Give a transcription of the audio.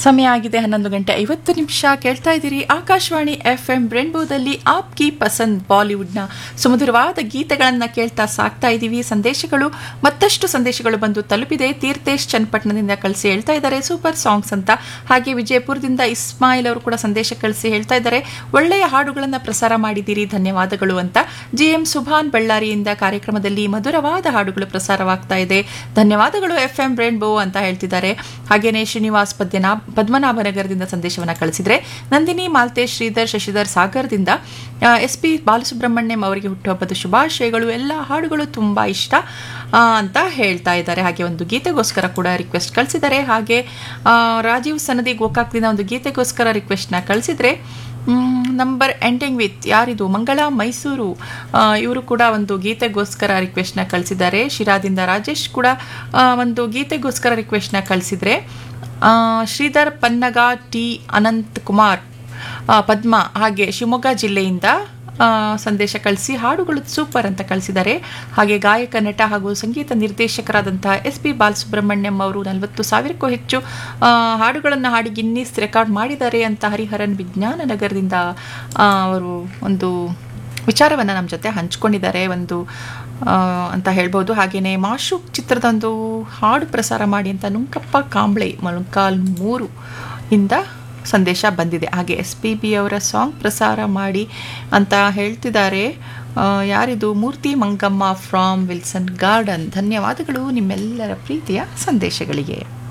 ಸಮಯ ಆಗಿದೆ ಹನ್ನೊಂದು ಗಂಟೆ ಐವತ್ತು ನಿಮಿಷ ಕೇಳ್ತಾ ಇದ್ದೀರಿ ಆಕಾಶವಾಣಿ ಎಫ್ ಎಂ ರೆನ್ಬೋದಲ್ಲಿ ಆಪ್ ಕಿ ಪಸಂದ್ ಬಾಲಿವುಡ್ನ ಸುಮಧುರವಾದ ಗೀತೆಗಳನ್ನು ಕೇಳ್ತಾ ಸಾಕ್ತಾ ಇದ್ದೀವಿ ಸಂದೇಶಗಳು ಮತ್ತಷ್ಟು ಸಂದೇಶಗಳು ಬಂದು ತಲುಪಿದೆ ತೀರ್ಥೇಶ್ ಚನ್ನಪಟ್ಟಣದಿಂದ ಕಳಿಸಿ ಹೇಳ್ತಾ ಇದ್ದಾರೆ ಸೂಪರ್ ಸಾಂಗ್ಸ್ ಅಂತ ಹಾಗೆ ವಿಜಯಪುರದಿಂದ ಇಸ್ಮಾಯಿಲ್ ಅವರು ಕೂಡ ಸಂದೇಶ ಕಳಿಸಿ ಹೇಳ್ತಾ ಇದ್ದಾರೆ ಒಳ್ಳೆಯ ಹಾಡುಗಳನ್ನು ಪ್ರಸಾರ ಮಾಡಿದ್ದೀರಿ ಧನ್ಯವಾದಗಳು ಅಂತ ಜಿ ಎಂ ಸುಭಾನ್ ಬಳ್ಳಾರಿಯಿಂದ ಕಾರ್ಯಕ್ರಮದಲ್ಲಿ ಮಧುರವಾದ ಹಾಡುಗಳು ಪ್ರಸಾರವಾಗ್ತಾ ಇದೆ ಧನ್ಯವಾದಗಳು ಎಫ್ ಎಂ ರೇನ್ಬೋ ಅಂತ ಹೇಳ್ತಿದ್ದಾರೆ ಹಾಗೇನೆ ಶ್ರೀನಿವಾಸ್ ಪದ್ಯನಾ ಪದ್ಮನಾಭನಗರದಿಂದ ಸಂದೇಶವನ್ನು ಕಳಿಸಿದ್ರೆ ನಂದಿನಿ ಮಾಲ್ತೇಶ್ ಶ್ರೀಧರ್ ಶಶಿಧರ್ ಸಾಗರದಿಂದ ಎಸ್ ಪಿ ಬಾಲಸುಬ್ರಹ್ಮಣ್ಯಂ ಅವರಿಗೆ ಹುಟ್ಟುಹಬ್ಬದ ಶುಭಾಶಯಗಳು ಎಲ್ಲ ಹಾಡುಗಳು ತುಂಬ ಇಷ್ಟ ಆ, ಅಂತ ಹೇಳ್ತಾ ಇದ್ದಾರೆ ಹಾಗೆ ಒಂದು ಗೀತೆಗೋಸ್ಕರ ಕೂಡ ರಿಕ್ವೆಸ್ಟ್ ಕಳಿಸಿದ್ದಾರೆ ಹಾಗೆ ಆ, ರಾಜೀವ್ ಸನದಿ ಗೋಕಾಕ್ದಿಂದ ಒಂದು ಗೀತೆಗೋಸ್ಕರ ರಿಕ್ವೆಸ್ಟ್ನ ಕಳಿಸಿದ್ರೆ ನಂಬರ್ ಎಂಡಿಂಗ್ ವಿತ್ ಯಾರಿದು ಮಂಗಳ ಮೈಸೂರು ಇವರು ಕೂಡ ಒಂದು ಗೀತೆಗೋಸ್ಕರ ರಿಕ್ವೆಸ್ಟ್ನ ಕಳಿಸಿದ್ದಾರೆ ಶಿರಾದಿಂದ ರಾಜೇಶ್ ಕೂಡ ಆ, ಒಂದು ಗೀತೆಗೋಸ್ಕರ ರಿಕ್ವೆಸ್ಟ್ನ ಕಳಿಸಿದ್ರೆ ಆ, ಶ್ರೀಧರ್ ಪನ್ನಗ ಟಿ ಅನಂತ್ ಕುಮಾರ್ ಆ, ಪದ್ಮ ಹಾಗೆ ಶಿವಮೊಗ್ಗ ಜಿಲ್ಲೆಯಿಂದ ಆ, ಸಂದೇಶ ಕಳಿಸಿ ಹಾಡುಗಳು ಸೂಪರ್ ಅಂತ ಕಳಿಸಿದ್ದಾರೆ ಹಾಗೆ ಗಾಯಕ ನಟ ಹಾಗೂ ಸಂಗೀತ ನಿರ್ದೇಶಕರಾದಂತಹ ಎಸ್ ಪಿ ಬಾಲಸುಬ್ರಹ್ಮಣ್ಯಂ ಅವರು ನಲವತ್ತು ಸಾವಿರಕ್ಕೂ ಹೆಚ್ಚು ಆ, ಹಾಡುಗಳನ್ನು ಹಾಡಿ ಗಿನ್ನಿಸ್ ರೆಕಾರ್ಡ್ ಮಾಡಿದ್ದಾರೆ ಅಂತ ಹರಿಹರನ್ ವಿಜ್ಞಾನ ನಗರದಿಂದ ಆ, ಅವರು ಒಂದು ವಿಚಾರವನ್ನು ನಮ್ಮ ಜೊತೆ ಹಂಚ್ಕೊಂಡಿದ್ದಾರೆ ಒಂದು ಆ, ಅಂತ ಹೇಳ್ಬೋದು ಹಾಗೆಯೇ ಮಾಶುಕ್ ಚಿತ್ರದ ಒಂದು ಹಾಡು ಪ್ರಸಾರ ಮಾಡಿ ಅಂತ ನುಂಕಪ್ಪ ಕಾಂಬ್ಳೆ ಮೊಳಕಾಲ್ ಮೂರು ಇಂದ ಸಂದೇಶ ಬಂದಿದೆ ಹಾಗೆ ಎಸ್ ಪಿ ಬಿ ಅವರ ಸಾಂಗ್ ಪ್ರಸಾರ ಮಾಡಿ ಅಂತ ಹೇಳ್ತಿದ್ದಾರೆ ಆ, ಯಾರಿದು Murthy Mangamma from Wilson Garden ಧನ್ಯವಾದಗಳು ನಿಮ್ಮೆಲ್ಲರ ಪ್ರೀತಿಯ ಸಂದೇಶಗಳಿಗೆ